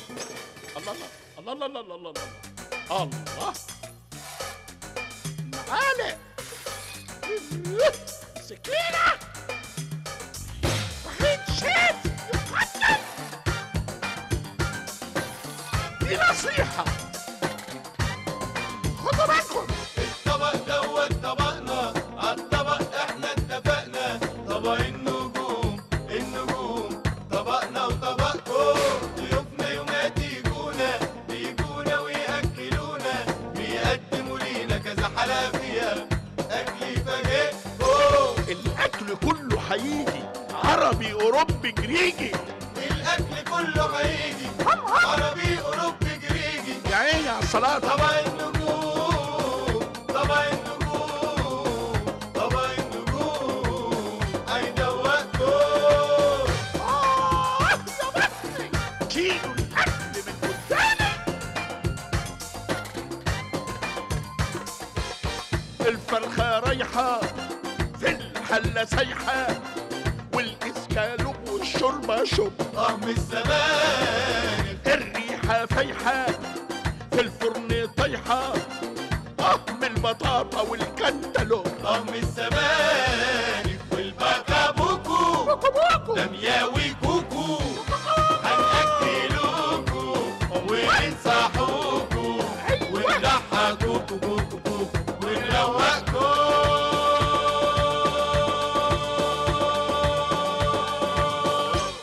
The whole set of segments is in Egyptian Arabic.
الله الله الله الله الله الله الله الله معالق سكينة وحيد شيف يقدم دي نصيحة خدوا بالكم الطبق دوت طبقنا عالطبق احنا اتفقنا طبق النجوم النجوم طبقنا وطبقكم ضيوفنا يومات يجونا بيجونا ويأكلونا بيقدموا لينا كذا حلافية أكل يفاجئكم الأكل كله هيجي عربي أوروبي جريجي الأكل كله هيجي عربي أوروبي جريجي يا عيني على الصلاة طبق النجوم طبق النجوم طبق النجوم هيدوقكم آه يا بختي كيلو الأكل من قدامي الفرخة رايحة في الحلة سايحة والإسكالوب والشوربة شب طعم الزمان الريحة فايحة في الفرن طايحة طعم البطاطا والكنتالوب طعم الزمان والبكابوكو بوكو بوكو دمياوي كوكو هنأكلوكو وننصحوكو ونضحكوكو كوكو كوكو ونروقكم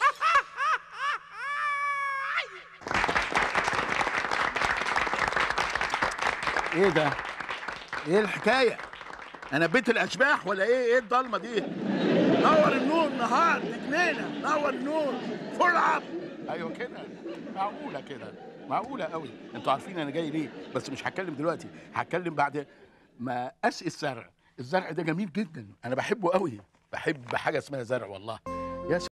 ايه ده؟ ايه الحكاية؟ أنا بيت الأشباح ولا إيه؟ إيه الضلمة دي؟ نور النور نهار دي جنينة نور النور فول أب أيوه كده معقولة كده معقولة قوي أنتوا عارفين أنا جاي ليه بس مش هتكلم دلوقتي هتكلم بعد ما أسقي الزرع الزرع ده جميل جدا أنا بحبه قوي بحب حاجة اسمها زرع والله يا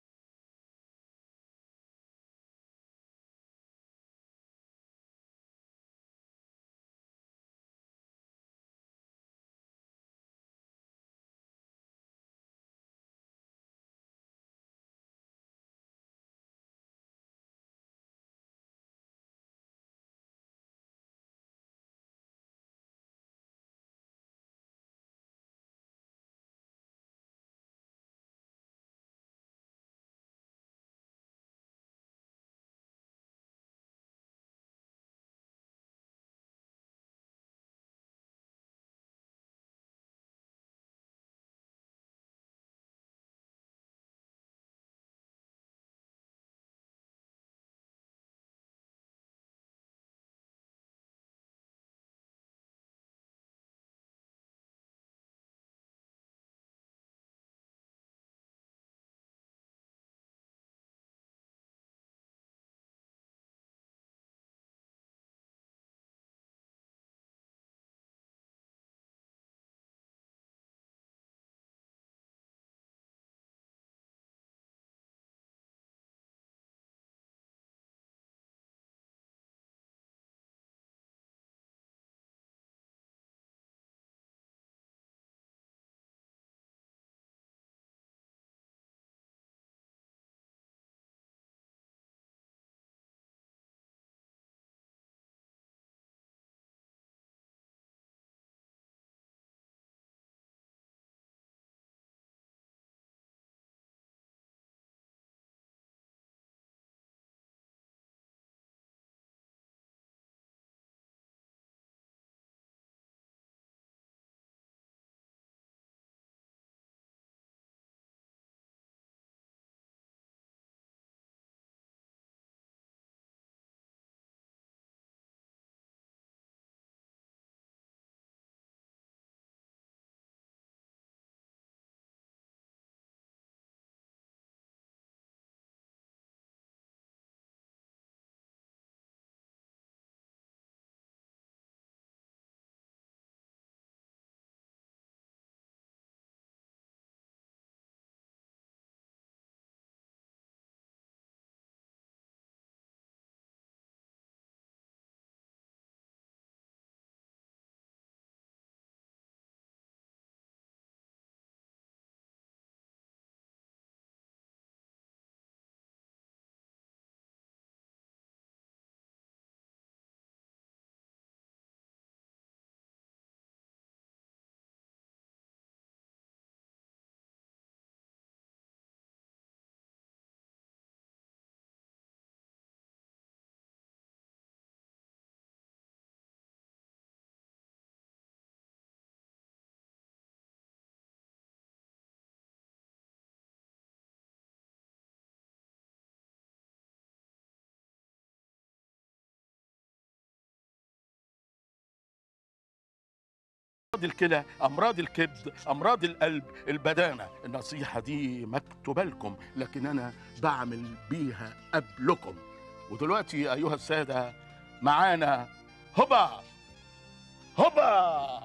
الكلى امراض الكبد امراض القلب البدانه النصيحه دي مكتوبه لكم لكن انا بعمل بيها قبلكم ودلوقتي ايها الساده معانا هوبا هوبا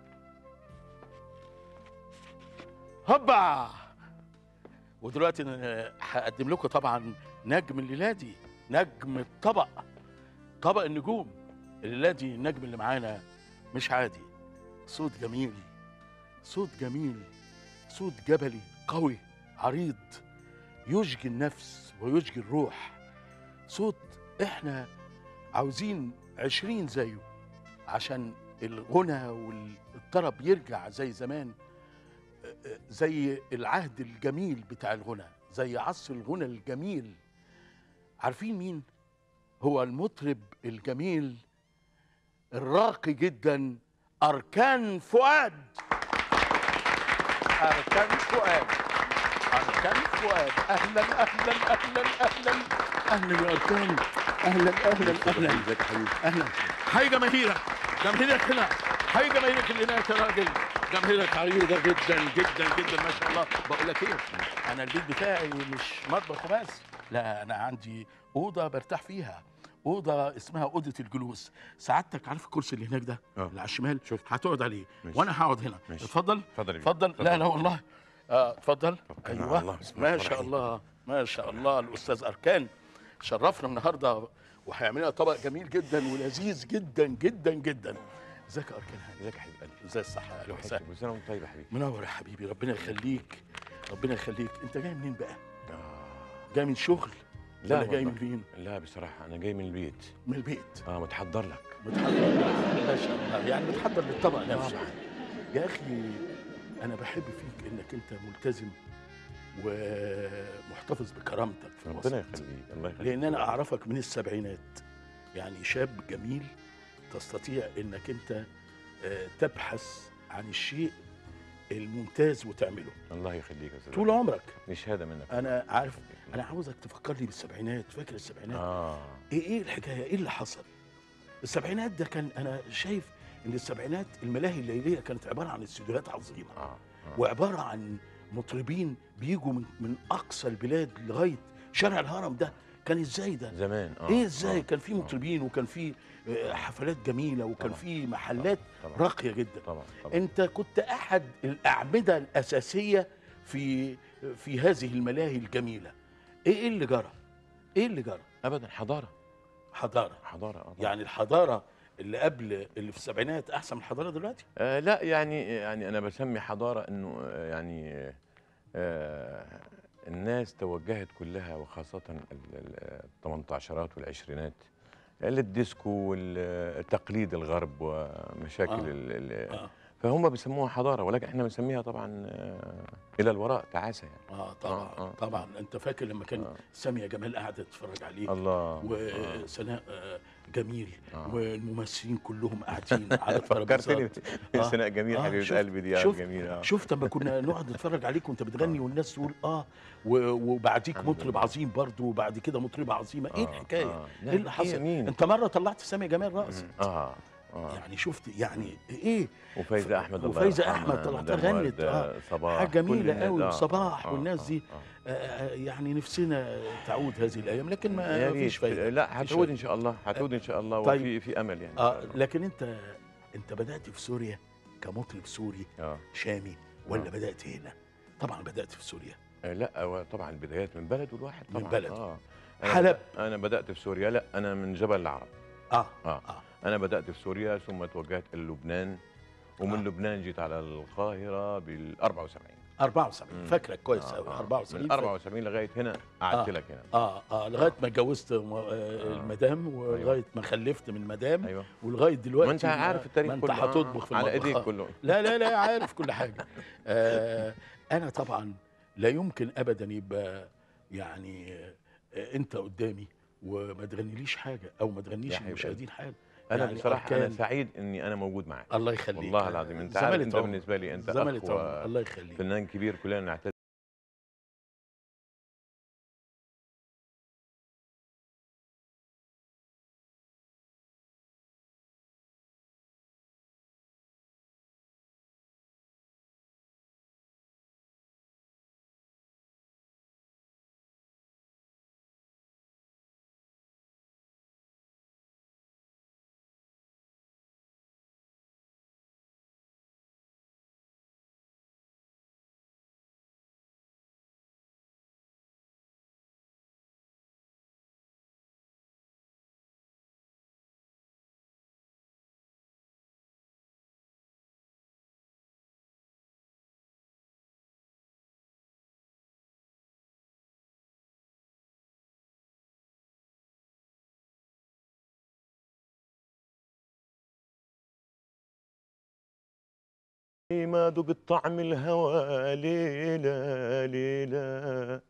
هوبا ودلوقتي أنا هقدم لكم طبعا نجم الليله دي نجم الطبق طبق النجوم الليله دي النجم اللي معانا مش عادي صوت جميل صوت جميل صوت جبلي قوي عريض يشجي النفس ويشجي الروح صوت احنا عاوزين عشرين زيه عشان الغنى والطرب يرجع زي زمان زي العهد الجميل بتاع الغنى زي عصر الغنى الجميل عارفين مين هو المطرب الجميل الراقي جدا أركان فؤاد أركان فؤاد أركان فؤاد أهلا أهلا أهلا أهلا أهلا يا أركان أهلا أهلا أهلا ازيك يا حبيبي أهلا حي جماهيرك جماهيرك هنا حي جماهيرك اللي هناك يا راجل جماهيرك عريضة جدا جدا جدا ما شاء الله بقول لك إيه أنا البيت بتاعي مش مطبخ وبس لا أنا عندي أوضة برتاح فيها أوضة اسمها أوضة الجلوس سعادتك عارف الكرسي اللي هناك ده آه. اللي على الشمال شفت. هتقعد عليه ماشي. وأنا هقعد هنا ماشي. اتفضل اتفضل يا بيه. اتفضل لا لا والله اه اتفضل توكلنا على ايوه الله. بسم الله ما الرحمن شاء الرحيم. الله ما شاء الله الاستاذ اركان شرفنا النهارده وهيعمل لنا طبق جميل جدا ولذيذ جدا جدا جدا ازيك يا اركان هاني ازيك يا حبيب قلبي ازي الصحه اهلا وسهلا كل سنه وانت طيب يا حبيبي منور يا حبيبي ربنا يخليك ربنا يخليك انت جاي منين بقى آه. جاي من شغل لا ولا جاي والله. من فين لا بصراحه انا جاي من البيت من البيت اه متحضر لك متحضر ما شاء الله يعني متحضر للطبق نفسه يا اخي انا بحب فيك انك انت ملتزم ومحتفظ بكرامتك في ربنا الوسط يخليك الله يخليك لان انا اعرفك من السبعينات يعني شاب جميل تستطيع انك انت آه، تبحث عن الشيء الممتاز وتعمله الله يخليك يا استاذ طول عمرك دي شهاده منك انا عارف انا عاوزك تفكرني بالسبعينات فاكر السبعينات اه ايه ايه الحكايه ايه اللي حصل السبعينات ده كان انا شايف ان السبعينات الملاهي الليليه كانت عباره عن استديوهات عظيمه اه, آه. وعباره عن مطربين بيجوا من من اقصى البلاد لغايه شارع الهرم ده كان ازاي ده زمان اه ايه ازاي آه. كان في مطربين وكان في آه، حفلات جميله وكان طبعاً. في محلات طبعا راقيه جدا طبعا طبعا انت كنت احد الاعمده الاساسيه في في هذه الملاهي الجميله ايه ايه اللي جرى ايه اللي جرى ابدا حضاره حضاره حضاره اه طبعاً. يعني الحضاره اللي قبل اللي في السبعينات احسن من الحضاره دلوقتي آه لا يعني يعني انا بسمي حضاره انه آه، يعني آه الناس توجهت كلها وخاصه ال 18 والعشرينات للديسكو والتقليد الغرب ومشاكل آه. ال ال اه فهم بيسموها حضاره ولكن احنا بنسميها طبعا آه، الى الوراء تعاسه يعني اه طبعا آه، آه. طبعا انت فاكر لما كان آه. ساميه جمال قاعده تتفرج عليه الله آه. وسناء آه، جميل آه. والممثلين كلهم قاعدين على الترابيزات فكرتني آه. سناء جميل آه، حبيبه شفت- قلبي دي آه، شفت- جميله آه. شفت لما كنا نقعد نتفرج عليك وانت بتغني والناس تقول اه و- وبعديك الحمد مطرب لله. عظيم برضه وبعد كده مطربه عظيمه ايه آه، الحكايه؟ آه. لا، ايه اللي هي حصل؟ مين؟ انت مره طلعت ساميه جمال رقص اه اه يعني شفت يعني ايه وفايزه احمد الله وفايزة يرحمها، أحمد طلعت مدام غنت، وردة، آه. صباح حاجه كل جميله الناس، قوي آه، صباح آه، والناس آه، دي آه. آه، يعني نفسنا تعود هذه الايام لكن ما يا فيش ريت فايده لا فيش هتعود فايدة. ان شاء الله هتعود ان شاء الله طيب. وفي في امل يعني إن اه شاء الله. لكن انت انت بدات في سوريا كمطرب سوري اه شامي ولا آه. بدات هنا؟ طبعا بدات في سوريا آه، لا هو طبعا البدايات من بلد والواحد من طبعا بلد. اه أنا حلب. بدأ- انا بدات في سوريا لا انا من جبل العرب اه اه اه انا بدات في سوريا ثم توجهت الى لبنان ومن آه. لبنان جيت على القاهره بال 74 74 مم. فاكرك كويس آه، قوي آه. 74 من فاكر. 74 لغايه هنا قعدت آه. لك هنا اه اه لغايه ما اتجوزت م- آه، المدام ولغايه ما خلفت من مدام ايوه ولغايه دلوقتي ما انت عارف التاريخ ما انت كله آه، هتطبخ في على المطبخ ايديك آه. كله لا لا لا عارف كل حاجه آه انا طبعا لا يمكن ابدا يبقى يعني آه انت قدامي وما تغنيليش حاجه او ما تغنيش يا حبيب المشاهدين حاجه انا يعني بصراحه انا أركان. سعيد اني انا موجود معك الله يخليك والله العظيم انت عارف زمالة انت عمر. بالنسبه لي انت زمالة اخ عمر. الله يخليك وفنان كبير كلنا نعتز ما ذقت طعم الهوى ليلة ليلة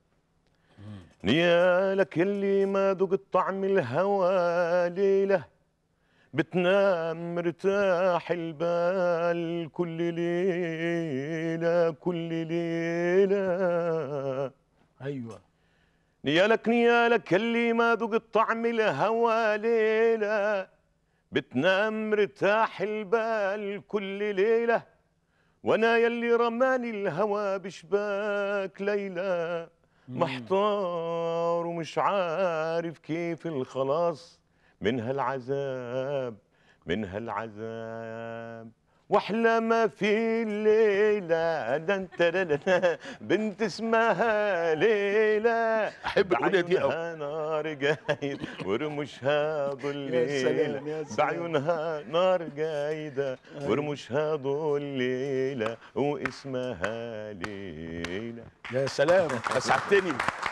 نيالك اللي ما ذقت طعم الهوى ليلة بتنام مرتاح البال كل ليلة كل ليلة ايوه نيالك نيالك اللي ما ذقت طعم الهوى ليلة بتنام مرتاح البال كل ليلة وانا يلي رماني الهوى بشباك ليلى محتار ومش عارف كيف الخلاص من هالعذاب من هالعذاب واحلى ما في الليله دن ترننا بنت اسمها ليلى أحب الأغنية دي أوي. بعيونها نار جايد ورموشها ظل يا سلام، يا ليلة سلام. بعيونها نار جايدة ورموشها ظل ليلة واسمها ليلى يا سلام اسعدتني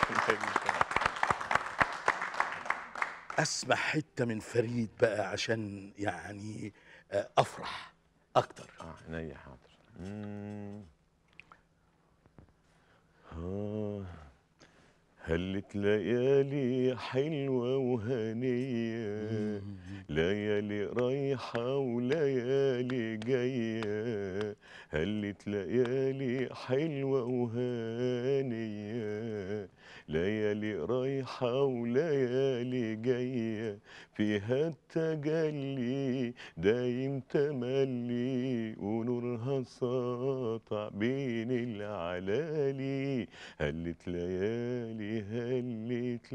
اسمع حته من فريد بقى عشان يعني آه، افرح اكتر اه عينيا حاضر مم. آه. هلت ليالي حلوة وهنية ليالي رايحة وليالي جاية هلت ليالي حلوة وهانية ليالي رايحة وليالي جاية فيها التجلي دايم تملي ونورها ساطع بين العلالي هلت ليالي هلت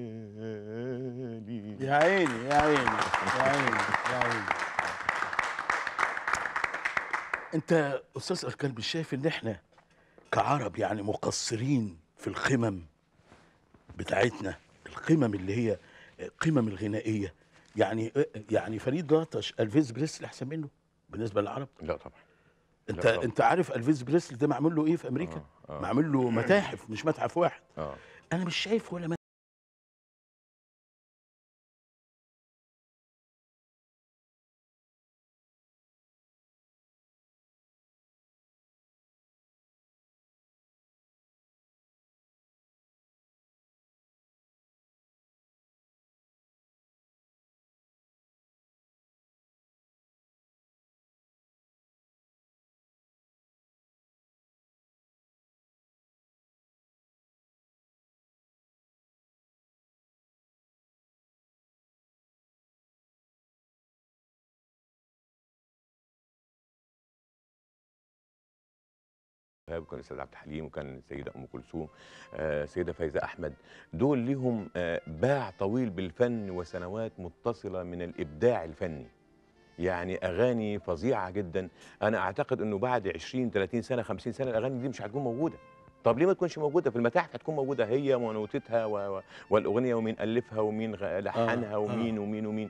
ليالي يا عيني يا عيني يا عيني يا عيني انت استاذ اركان مش شايف ان احنا كعرب يعني مقصرين في القمم بتاعتنا القمم اللي هي القمم الغنائيه يعني يعني فريد لطش الفيز بريسلي احسن منه بالنسبه للعرب لا طبعا انت لا طبعا. انت عارف الفيز بريسلي ده معمول له ايه في امريكا آه، آه. معمول له متاحف مش متحف واحد اه انا مش شايف ولا وكان الاستاذ عبد الحليم وكان السيده ام كلثوم آه، السيده فايزه احمد دول ليهم آه، باع طويل بالفن وسنوات متصله من الابداع الفني يعني اغاني فظيعه جدا انا اعتقد انه بعد 20 30 سنه 50 سنه الاغاني دي مش هتكون موجوده طب ليه ما تكونش موجوده في المتاحف هتكون موجوده هي ونوتتها و... و... والاغنيه ومين الفها ومين غ... لحنها آه. ومين ومين ومين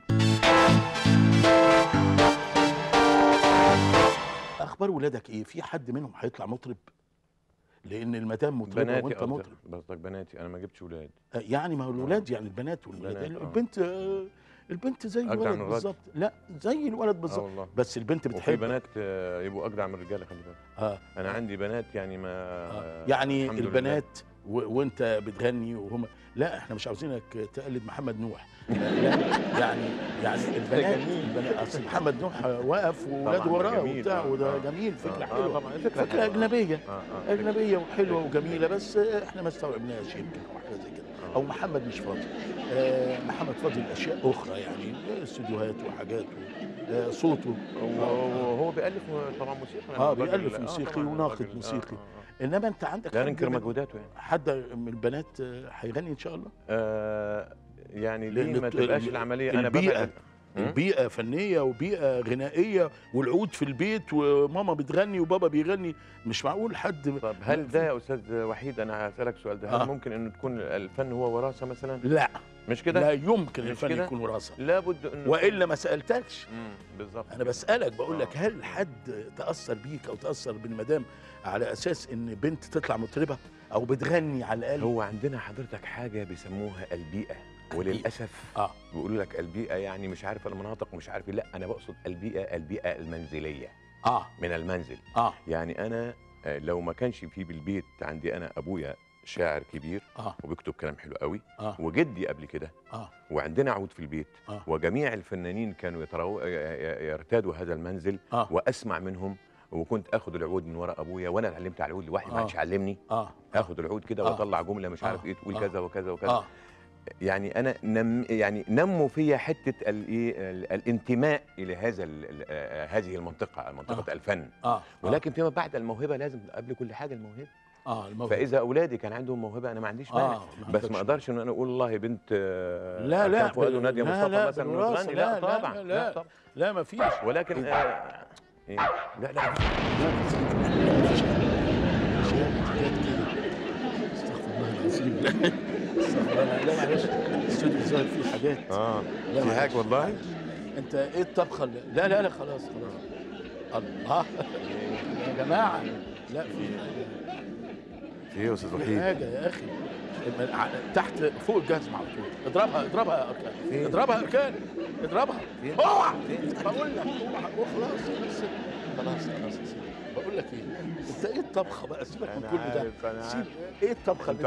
اخبار ولادك ايه في حد منهم هيطلع مطرب لان المدام مطربه بناتي وانت أكتر. مطرب قصدك بناتي انا ما جبتش ولاد آه، يعني ما هو الولاد يعني البنات والولاد البنات، آه. البنت آه، البنت زي أجدع الولد من الراجل. بالظبط لا زي الولد اه بالظبط والله بس البنت وفي بتحب بنات آه، يبقوا اجدع من الرجاله خلي بالك اه انا عندي بنات يعني ما آه. يعني الحمد لله. البنات و... وانت بتغني وهم لا احنا مش عاوزينك تقلد محمد نوح لا يعني يعني البنات, جميل. البنات اصل محمد نوح واقف وولاده طبعاً، ده وراه جميل. وبتاع آه، وده آه. جميل فكره آه، حلوه طبعاً، فكرة فكره حلوة. اجنبيه آه، آه. اجنبيه وحلوه وجميله بس احنا ما استوعبناش يمكن او حاجه زي كده او محمد مش فاضي آه محمد فاضي اشياء اخرى يعني استوديوهات وحاجات و- آه صوته هو هو بيألف طبعا موسيقى آه، الراجل- بيألف موسيقي طبعاً وناقد الراجل- موسيقي. آه، آه، انما انت عندك آه. لا حد ننكر من- مجهوداته يعني حد من البنات آه، هيغني ان شاء الله آه يعني لأن ليه ما الت- تبقاش ال- العمليه انا البيئة ببعد مم؟ البيئة فنية وبيئة غنائية والعود في البيت وماما بتغني وبابا بيغني مش معقول حد طب هل ده يا استاذ وحيد انا هسالك سؤال ده هل آه. ممكن انه تكون الفن هو وراثه مثلا لا مش كده لا يمكن مش الفن كده؟ يكون وراثة لابد انه والا ما سالتكش مم، بالظبط انا بسالك بقول لك آه. هل حد تاثر بيك او تاثر بالمدام على اساس ان بنت تطلع مطربه او بتغني على الاقل هو عندنا حضرتك حاجه بيسموها البيئه وللاسف اه بيقولوا لك البيئه يعني مش عارف المناطق مش عارف إيه. لا انا بقصد البيئه البيئه المنزليه اه من المنزل اه يعني انا آه، لو ما كانش في بالبيت عندي انا ابويا شاعر كبير اه وبيكتب كلام حلو قوي اه وجدي قبل كده اه وعندنا عود في البيت آه. وجميع الفنانين كانوا يترو... ي- ي- يرتادوا هذا المنزل اه واسمع منهم وكنت اخد العود من ورا ابويا وانا اتعلمت على العود لوحدي ما آه. حدش علمني اه اخد العود كده آه. واطلع جمله مش عارف آه. ايه تقول آه. كذا وكذا وكذا اه يعني انا نم يعني نموا فيا حته الايه ال- الانتماء الى هذا ال- ال- آه، هذه المنطقه منطقه آه. الفن اه ولكن فيما بعد الموهبه لازم قبل كل حاجه الموهبه اه الموهبة. فاذا اولادي كان عندهم موهبه انا ما عنديش آه، مانع ما بس عندكش ما اقدرش ان انا اقول والله بنت آه، لا لا أركان فؤاد وناديه لا مصطفى لا مثلا بالوراثة، وتغني لا لا لا طبعا لا لا طبعا لا ما فيش ولكن آه، إيه؟ لا لا استغفر الله العظيم استغفر الله لا معلش الاستوديو ظاهر فيه حاجات اه لا في معلش. حاجه والله انت ايه الطبخه اللي... لا لا لا خلاص خلاص الله يا جماعه لا في في ايه يا استاذ في وحيد حاجه يا اخي من ع- تحت فوق الجزمه على طول اضربها اضربها يا اركان فين؟ اضربها يا اركان اضربها فين؟ اوعى فين؟ بقول لك اوعى وخلاص خلاص خلاص خلاص يا سيدي. بقول لك ايه انت ايه الطبخه بقى سيبك من أنا كل ده عارف، أنا سيب عارف. ايه الطبخه اللي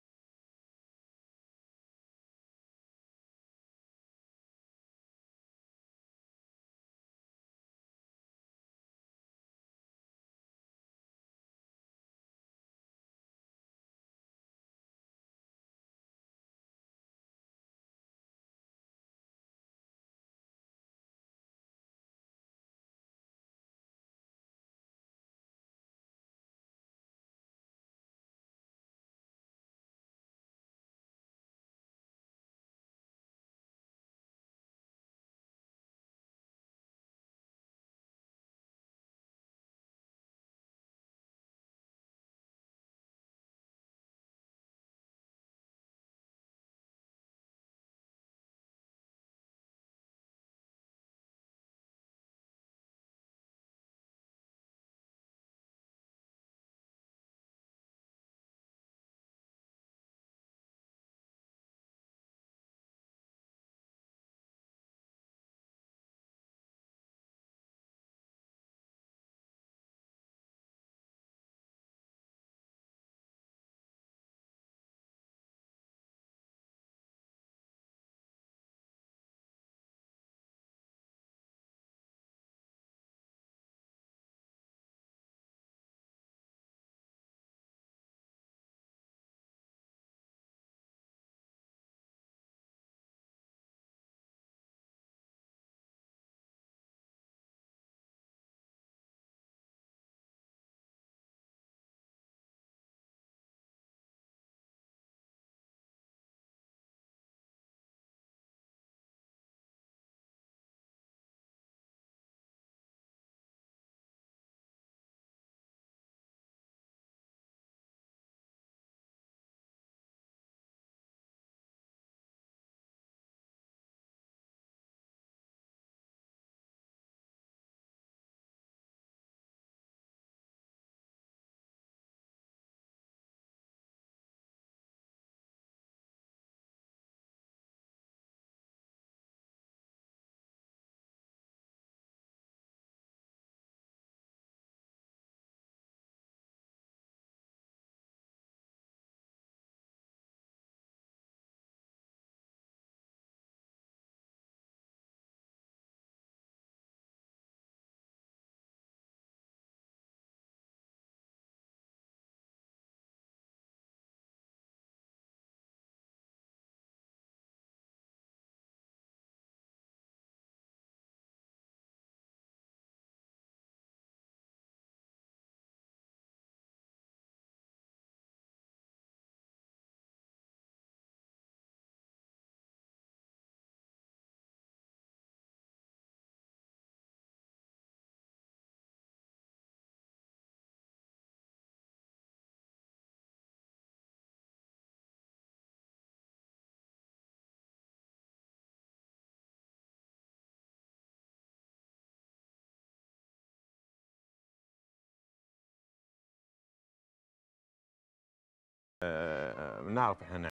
آه، نعرف احنا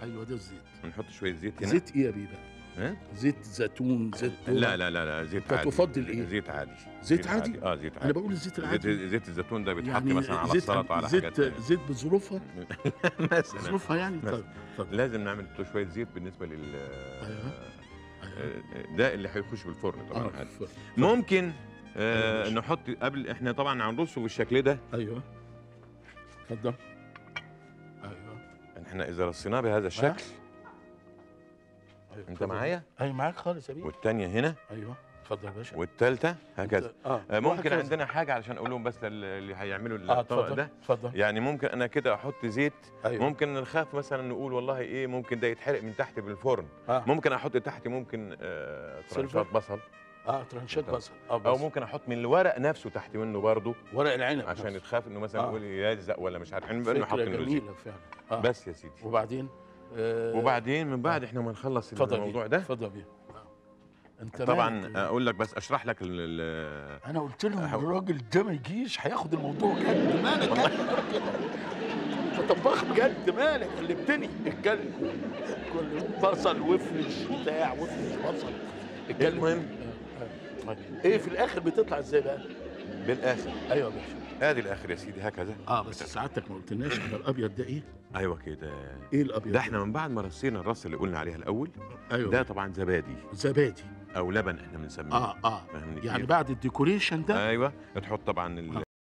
ايوه ده الزيت نحط شويه زيت هنا زيت ايه يا بيبا ها؟ زيت زيتون زيت ذرة؟ لا لا لا لا زيت أنت عادي تفضل إيه؟ زيت عادي زيت عادي؟ اه زيت انا عادي بقول الزيت زيت, العادي زيت الزيتون ده بيتحط يعني مثلا على زيت السلطه على زيت حاجات تانية. زيت بظروفها مثلا ظروفها يعني مثلا. طيب اتفضل لازم نعمل شويه زيت بالنسبه لل أيوة. آه، ده اللي هيخش بالفرن طبعا اه عادي. اتفضل. ممكن آه ماشي. نحط قبل احنا طبعا هنرصه بالشكل ده ايوه اتفضل ايوه احنا اذا رصيناه بهذا الشكل أيوة. انت اتفضل. معايا ايوه معاك خالص يا بيه والتانية هنا ايوه اتفضل يا باشا والتالتة هكذا اه آه، ممكن وهكذا. عندنا حاجة علشان اقول لهم بس لل- اللي هيعملوا اه الطبق اتفضل ده اتفضل يعني ممكن انا كده احط زيت ايوه ممكن نخاف مثلا نقول والله ايه ممكن ده يتحرق من تحت بالفرن اه ممكن احط تحت ممكن آه سيلفر؟ ترانشات بصل اه ترانشات طب. بصل اه او بصل. ممكن احط من الورق نفسه تحت منه برضه ورق العنب عشان نفسه. تخاف انه مثلا آه. يقول يلزق ولا مش عارف نبقى نحط فكرة منه زيت جميلة فعلا آه. بس يا سيدي وبعدين آه وبعدين من بعد احنا ما نخلص اتفضل الموضوع بيه. ده اتفضل بيه آه. انت طبعا مالك؟ اقول لك بس اشرح لك ال- ال- انا قلت لهم أحاول. الراجل ده ما يجيش هياخد الموضوع جد مالك كده انت طباخ بجد مالك قلبتني اتكلم كل بصل وافرش بتاع وافرش بصل اتكلم المهم. آه، آه. طيب. ايه في الاخر بتطلع ازاي بقى؟ بالاخر ايوه يا باشا ادي الاخر يا سيدي هكذا اه بس سعادتك ما قلتلناش على الابيض ده ايه؟ ايوه كده ايه الابيض ده احنا من بعد ما رصينا الرصه اللي قلنا عليها الاول ايوه ده طبعا زبادي زبادي او لبن احنا بنسميه اه اه فاهمني يعني كيف؟ بعد الديكوريشن ده ايوه تحط طبعا ال- آه.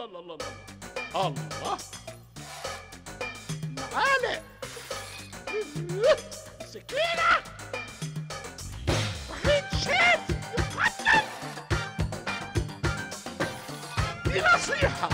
الله الله الله الله معالق سكينة وحيد شيف يقدم دي نصيحة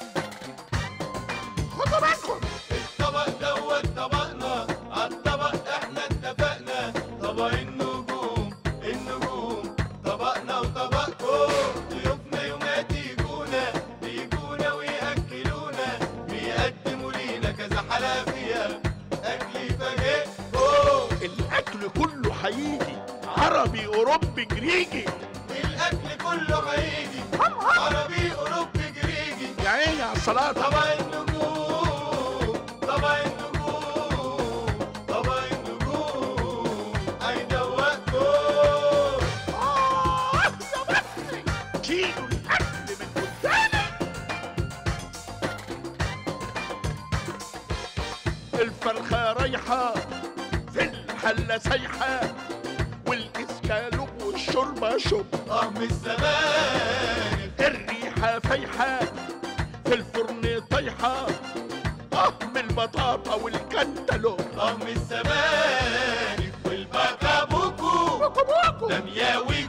خدوا بالكم الطبق دوت طبقنا عالطبق احنا اتفقنا طبق النجوم النجوم طبقنا وطبقكم ضيوفنا يومات يجونا بيجونا ويأكلونا بيقدموا لينا كذا حلافية أكل يفاجئكم الأكل كله هيجي عربي أوروبي جريجي الأكل كله هيجي عربي أوروبي جريجي يا عيني على الصلاة طبق النجوم طبق النجوم طبق النجوم هيدوقكم آه يا بختي شيلوا الأكل من قدامي الفرخة رايحة في الحلة سايحة والإسكالوب والشوربة شب طعم الزمان الريحة فايحة في الفرن طايحة طعم البطاطا والكنتالوب طعم الزمان والبكابوكو بوكو بوكو دمياوي